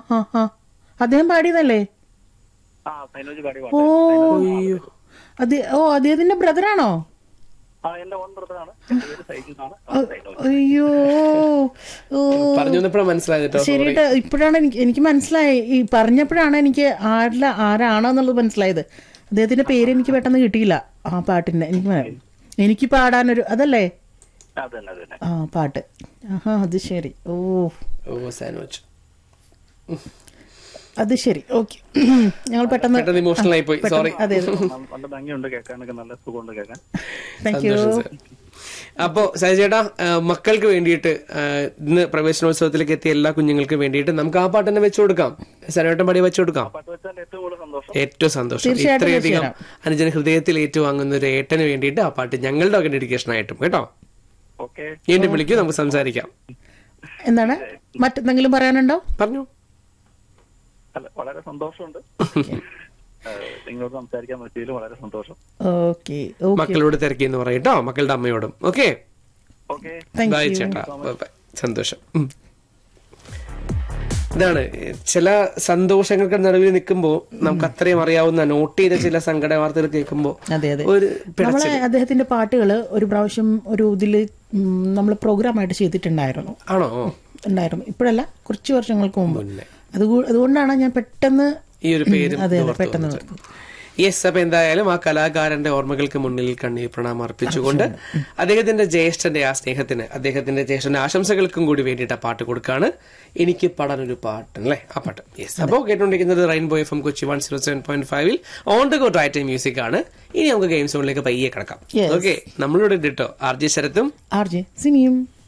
ആ ആ അദ്ദേഹം പാടിയതല്ലേ ആ സൈനോജ് പാടി ഓ പാട്ട് അതെ ഓ അദ്ദേഹത്തിന്റെ ബ്രദറാണോ ആ എന്റെ ഓൺ ബ്രദറാണ് എന്റെ പേര് സൈജു എന്നാണ് ആ, സൈനോജ് അയ്യോ ഓ പറഞ്ഞു വന്നപ്പോഴാണ് മനസ്സിലായത് കേട്ടോ ശരിയിട്ട് ഇപ്പോഴാണ് എനിക്ക് എനിക്ക് മനസ്സിലായി ഈ പറഞ്ഞപ്പോഴാണ് എനിക്ക് ആരില ആരാണെന്നുള്ളത് മനസ്സിലായത് അദ്ദേഹത്തിന്റെ പേര് എനിക്ക് പെട്ടെന്ന് കിട്ടിയില്ല ആ പാട്ടിന്റെ എനിക്ക് മ- എനിക്ക് പാടാനൊരു അതല്ലേ അത് തന്നെ അത് തന്നെ ആ പാട്ട് ആഹാ അത് ശരി ഓ ഓ സാൻഡ്വിച്ച് അത് ശരി ഓക്കെ ഞങ്ങൾ പെട്ടെന്ന് പെട്ടെന്ന് ഇമോഷണൽ ആയി പോയി സോറി അതെ അതെ ന- നല്ല ഭംഗിയുണ്ട് കേൾക്കാനൊക്കെ നല്ല സുഖമുണ്ട് കേൾക്കാൻ താങ്ക് യു അപ്പോ സഹചേട്ടാ മക്കൾക്ക് വേണ്ടിയിട്ട് ആ, ഇന്ന് പ്രവേശനോത്സവത്തിലേക്ക് എത്തിയ എല്ലാ കുഞ്ഞുങ്ങൾക്കും വേണ്ടിയിട്ട് നമുക്ക് ആ പാട്ട് തന്നെ വെച്ചു കൊടുക്കാം സനോട്ടം പാടി വെച്ചു കൊടുക്കാം പാട്ട് വെച്ചാൽ ഏറ്റവും കൂടുതൽ സന്തോഷം ഏറ്റവും സന്തോഷം തീർച്ചയായിട്ടും ഇത്രയധികം വെച്ചുതരാം. അനുജന ഹൃദയത്തിൽ ഏറ്റുവാങ്ങുന്ന ഒരു ഏട്ടന് വേണ്ടിയിട്ട് ആ പാട്ട് ഞങ്ങളുടെ ഒക്കെ ഡെഡിക്കേഷൻ ആയിട്ടും കേട്ടോ ഓക്കെ വീണ്ടും വിളിക്കൂ നമുക്ക് സംസാരിക്കാം എന്താണ് മറ്റെന്തെങ്കിലും പറയാനുണ്ടോ പറഞ്ഞു അല്ല വളരെ സന്തോഷമുണ്ട് ഏഹ്, നിങ്ങളോട് സംസാരിക്കാൻ പറ്റിയതിൽ വളരെ സന്തോഷം ഓക്കെ ഓക്കെ മക്കളോട് തിരക്കി എന്ന് പറയും കേട്ടോ മക്കളുടെ അമ്മയോടും okay okay thank bye you ചേട്ടാ ബൈ ബൈ സന്തോഷം ഉം. ഇതാണ് ചില സന്തോഷങ്ങൾക്ക് നടുവിൽ നിൽക്കുമ്പോൾ നമുക്ക് അത്രയും അറിയാവുന്ന നോട്ട് ചെയ്ത ചില സങ്കട വാർത്തകൾ കേൾക്കുമ്പോൾ അതെ അതെ ഒരു നമ്മളെ അദ്ദേഹത്തിന്റെ പാട്ടുകൾ ഒരു പ്രാവശ്യം ഒരു ഇതില് നമ്മൾ പ്രോഗ്രാമായിട്ട് ചെയ്തിട്ടുണ്ടായിരുന്നു ആണോ ഉണ്ടായിരുന്നു ഇപ്പോഴല്ല കുറച്ച് വർഷങ്ങൾക്ക് മുമ്പ് മുന്നേ. അത് അതുകൊണ്ടാണ് ഞാൻ പെട്ടെന്ന് ഈ ഒരു പേര് അതെ അതെ പെട്ടെന്ന് യെസ് അപ്പൊ എന്തായാലും ആ കലാകാരന്റെ ഓർമ്മകൾക്ക് മുന്നിൽ കണ്ണീർ പ്രണാമം അർപ്പിച്ചുകൊണ്ട് അദ്ദേഹത്തിന്റെ ജ്യേഷ്ഠന്റെ ആ സ്നേഹത്തിന് അദ്ദേഹത്തിന്റെ ജ്യേഷ്ഠന്റെ ആശംസകൾക്കും കൂടി വേണ്ടിയിട്ട് ആ പാട്ട് കൊടുക്കാണ് എനിക്ക് പാടാനൊരു പാട്ട് അല്ലേ ആ പാട്ട് യെസ് അപ്പോൾ കേട്ടുകൊണ്ടിരിക്കുന്നത് rainbow F M Kochi one zero seven point ഫൈവിൽ on the go right music ആണ് ഇനി നമുക്ക് ഗെയിം സോണിലേക്ക് പയ്യെ കിടക്കാം Yes. ഓക്കെ നമ്മളിവിടെ ഉണ്ട് കേട്ടോ ആർ ജെ ശരത്തും ആർ ജെ സിനിയും